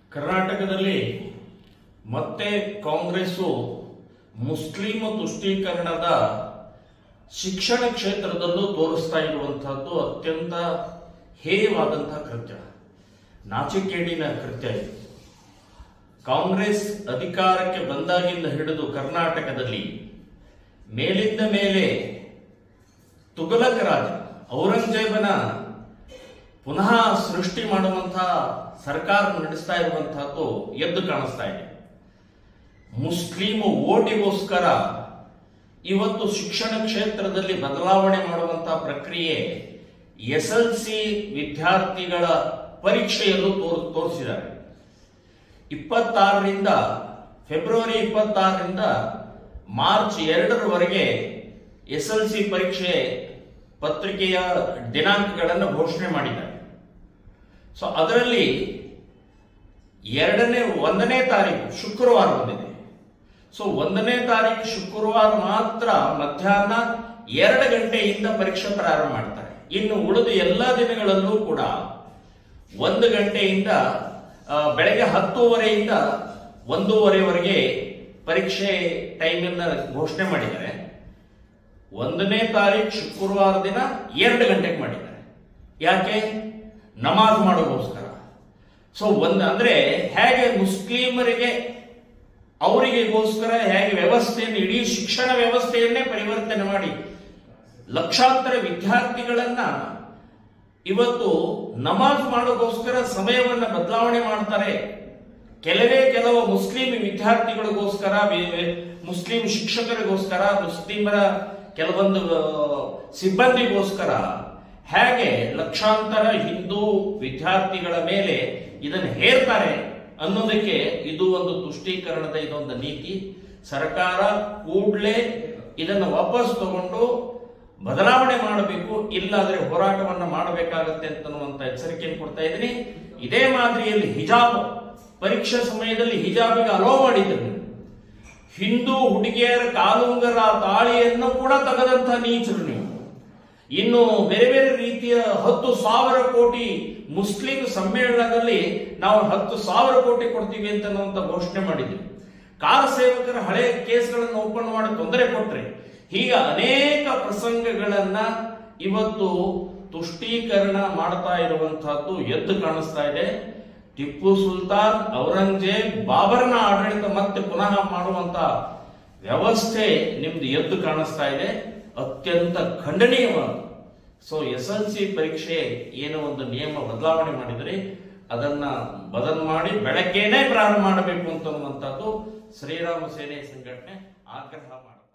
ಕರ್ನಾಟಕದಲ್ಲಿ ಮತ್ತೆ ಕಾಂಗ್ರೆಸ್ಸು ಮುಸ್ಲಿಂ ತುಷ್ಟೀಕರಣದ ಶಿಕ್ಷಣ ಕ್ಷೇತ್ರದಲ್ಲೂ ತೋರಿಸ್ತಾ ಇರುವಂತಹದ್ದು ಅತ್ಯಂತ ಹೇಯವಾದಂತಹ ಕೃತ್ಯ ನಾಚಿಕೇಡಿನ ಕೃತ್ಯ ಇದು ಕಾಂಗ್ರೆಸ್ ಅಧಿಕಾರಕ್ಕೆ ಬಂದಾಗಿಂದ ಹಿಡಿದು ಕರ್ನಾಟಕದಲ್ಲಿ ಮೇಲಿಂದ ಮೇಲೆ ತುಗಲಕ ರಾಜ ಔರಂಗಜೇಬನ ಪುನಃ ಸೃಷ್ಟಿ ಮಾಡುವಂತಹ ಸರ್ಕಾರ ನಡೆಸ್ತಾ ಇರುವಂತಹದ್ದು ಎದ್ದು ಕಾಣಿಸ್ತಾ ಇದೆ ಮುಸ್ಲಿಂ ಓಟಿಗೋಸ್ಕರ ಇವತ್ತು ಶಿಕ್ಷಣ ಕ್ಷೇತ್ರದಲ್ಲಿ ಬದಲಾವಣೆ ಮಾಡುವಂತಹ ಪ್ರಕ್ರಿಯೆ ಎಸ್ ಎಲ್ ಸಿ ವಿದ್ಯಾರ್ಥಿಗಳ ಪರೀಕ್ಷೆಯಲ್ಲೂ ತೋರ್ ತೋರಿಸಿದ್ದಾರೆ ಇಪ್ಪತ್ತಾರರಿಂದ ಫೆಬ್ರವರಿ ಇಪ್ಪತ್ತಾರರಿಂದ ಮಾರ್ಚ್ ಎರಡರವರೆಗೆ ಎಸ್ ಎಲ್ ಸಿ ಪರೀಕ್ಷೆ ಪತ್ರಿಕೆಯ ದಿನಾಂಕಗಳನ್ನು ಘೋಷಣೆ ಮಾಡಿದ್ದಾರೆ ಸೊ ಅದರಲ್ಲಿ ಎರಡನೇ ಒಂದನೇ ತಾರೀಕು ಶುಕ್ರವಾರ ಬಂದಿದೆ ಸೊ ಒಂದನೇ ತಾರೀಕು ಶುಕ್ರವಾರ ಮಾತ್ರ ಮಧ್ಯಾಹ್ನ ಎರಡು ಗಂಟೆಯಿಂದ ಪರೀಕ್ಷೆ ಪ್ರಾರಂಭ ಮಾಡ್ತಾರೆ ಇನ್ನು ಉಳಿದ ಎಲ್ಲ ದಿನಗಳಲ್ಲೂ ಕೂಡ ಒಂದು ಗಂಟೆಯಿಂದ ಆ, ಬೆಳಗ್ಗೆ ಹತ್ತೂವರೆಯಿಂದ ಒಂದೂವರೆವರೆಗೆ ಪರೀಕ್ಷೆ ಟೈಮನ್ನು ಘೋಷಣೆ ಮಾಡಿದ್ದಾರೆ ಒಂದನೇ ತಾರೀಕು ಶುಕ್ರವಾರ ದಿನ ಎರಡು ಗಂಟೆಗೆ ಮಾಡಿದ್ದಾರೆ ಯಾಕೆ ನಮಾಜ್ ಮಾಡೋಗೋಸ್ಕರ ಸೊ ಒಂದು ಅಂದ್ರೆ ಹೇಗೆ ಮುಸ್ಲಿಮರಿಗೆ ಅವರಿಗೆಗೋಸ್ಕರ ಹೇಗೆ ವ್ಯವಸ್ಥೆಯನ್ನು ಇಡೀ ಶಿಕ್ಷಣ ವ್ಯವಸ್ಥೆಯನ್ನೇ ಪರಿವರ್ತನೆ ಮಾಡಿ ಲಕ್ಷಾಂತರ ವಿದ್ಯಾರ್ಥಿಗಳನ್ನ ಇವತ್ತು ನಮಾಜ್ ಮಾಡೋಗೋಸ್ಕರ ಸಮಯವನ್ನ ಬದಲಾವಣೆ ಮಾಡ್ತಾರೆ ಕೆಲವೇ ಕೆಲವು ಮುಸ್ಲಿಂ ವಿದ್ಯಾರ್ಥಿಗಳಿಗೋಸ್ಕರ ವಿ- ವಿ- ಮುಸ್ಲಿಂ ಶಿಕ್ಷಕರಿಗೋಸ್ಕರ ಮುಸ್ಲಿಮರ ಕೆಲವೊಂದು ಆ, ಸಿಬ್ಬಂದಿಗೋಸ್ಕರ ಹೇಗೆ ಲಕ್ಷಾಂತರ ಹಿಂದೂ ವಿದ್ಯಾರ್ಥಿಗಳ ಮೇಲೆ ಇದನ್ನು ಹೇರ್ತಾರೆ ಅನ್ನೋದಕ್ಕೆ ಇದು ಒಂದು ತುಷ್ಟೀಕರಣದ ಇದೊಂದು ನೀತಿ ಸರ್ಕಾರ ಕೂಡಲೇ ಇದನ್ನು ವಾಪಸ್ ತಗೊಂಡು ಬದಲಾವಣೆ ಮಾಡಬೇಕು ಇಲ್ಲಾದ್ರೆ ಹೋರಾಟವನ್ನ ಮಾಡಬೇಕಾಗತ್ತೆ ಅಂತನ್ನುವಂತ ಎಚ್ಚರಿಕೆಯನ್ನು ಕೊಡ್ತಾ ಇದ್ದೀನಿ ಇದೇ ಮಾದರಿಯಲ್ಲಿ ಹಿಜಾಬ್ ಪರೀಕ್ಷಾ ಸಮಯದಲ್ಲಿ ಹಿಜಾಬಿಗೆ ಅಲೋ ಮಾಡಿದ್ರು ಹಿಂದೂ ಹುಡುಗಿಯರ ಕಾಲುಂಗರ ತಾಳಿಯನ್ನು ಕೂಡ ತೆಗೆದಂತ ನೀಚರು ನೀವು ಇನ್ನು ಬೇರೆ ಬೇರೆ ರೀತಿಯ ಹತ್ತು ಸಾವಿರ ಕೋಟಿ ಮುಸ್ಲಿಂ ಸಮ್ಮೇಳನದಲ್ಲಿ ನಾವು ಹತ್ತು ಸಾವಿರ ಕೋಟಿ ಕೊಡ್ತೀವಿ ಅಂತ ಅನ್ನುವಂತ ಘೋಷಣೆ ಮಾಡಿದ್ವಿ ಕಾರ ಸೇವಕರ ಹಳೆ ಕೇಸ್ಗಳನ್ನು ಓಪನ್ ಮಾಡಿ ತೊಂದರೆ ಕೊಟ್ರೆ ಹೀಗೆ ಅನೇಕ ಪ್ರಸಂಗಗಳನ್ನ ಇವತ್ತು ತುಷ್ಟೀಕರಣ ಮಾಡ್ತಾ ಇರುವಂತಹದ್ದು ಎದ್ದು ಕಾಣಿಸ್ತಾ ಇದೆ ಟಿಪ್ಪು ಸುಲ್ತಾನ್ ಔರಂಗಜೇಬ್ ಬಾಬರ್ನ ಆಡಳಿತ ಮತ್ತೆ ಪುನಃ ಮಾಡುವಂತ ವ್ಯವಸ್ಥೆ ನಿಮ್ದು ಎದ್ದು ಕಾಣಿಸ್ತಾ ಇದೆ ಅತ್ಯಂತ ಖಂಡನೀಯವಾದ ಸೊ ಎಸ್ ಎಲ್ ಸಿ ಪರೀಕ್ಷೆ ಏನೋ ಒಂದು ನಿಯಮ ಬದಲಾವಣೆ ಮಾಡಿದರೆ ಅದನ್ನ ಬದಲು ಮಾಡಿ ಬೆಳಗ್ಗೆನೆ ಪ್ರಾರಂಭ ಮಾಡಬೇಕು ಅಂತನ್ನುವಂಥದ್ದು ಶ್ರೀರಾಮ ಸೇನೆ ಸಂಘಟನೆ ಆಗ್ರಹ ಮಾಡುತ್ತೆ